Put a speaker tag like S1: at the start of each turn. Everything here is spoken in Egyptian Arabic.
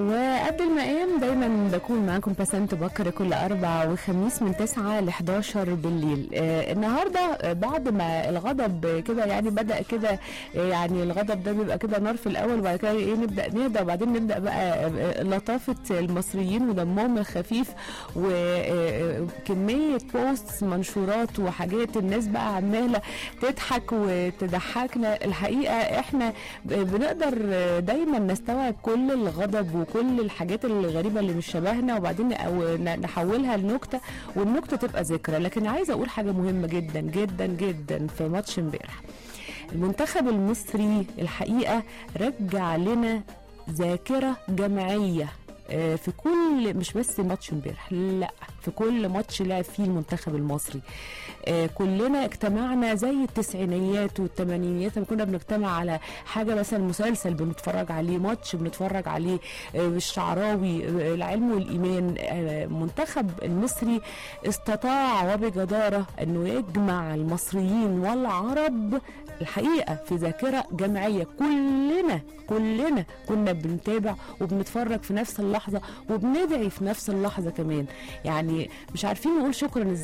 S1: وقبل المقام دايما بكون معاكم بسنت بكر كل اربع وخميس من 9 ل 11 بالليل آه النهارده آه، بعد ما الغضب كده يعني بدا كده آه، يعني الغضب ده بيبقى كده نار في الاول وبعد كده ايه نبدا نهدى وبعدين نبدا بقى آه، لطافه المصريين ودمهم الخفيف وكميه بوستس منشورات وحاجات الناس بقى عماله تضحك وتضحكنا الحقيقه احنا بنقدر دايما نستوعب كل الغضب وكل الحاجات الغريبه اللي مش شبهنا وبعدين او ن- نحولها لنكته والنكته تبقى ذكرى لكن عايزه اقول حاجه مهمه جدا جدا جدا في ماتش امبارح المنتخب المصري الحقيقه رجع لنا ذاكره جماعيه آه، في كل مش بس ماتش امبارح لا في كل ماتش لعب فيه المنتخب المصري آه، كلنا اجتمعنا زي التسعينيات والثمانينيات لما كنا بنجتمع على حاجه مثلا مسلسل بنتفرج عليه ماتش بنتفرج عليه آه، الشعراوي آه، العلم والايمان آه، المنتخب المصري استطاع وبجداره انه يجمع المصريين والعرب الحقيقه في ذاكره جماعيه كلنا كلنا كنا بنتابع وبنتفرج في نفس اللحظه وبندعي في نفس اللحظه كمان يعني مش عارفين نقول شكرا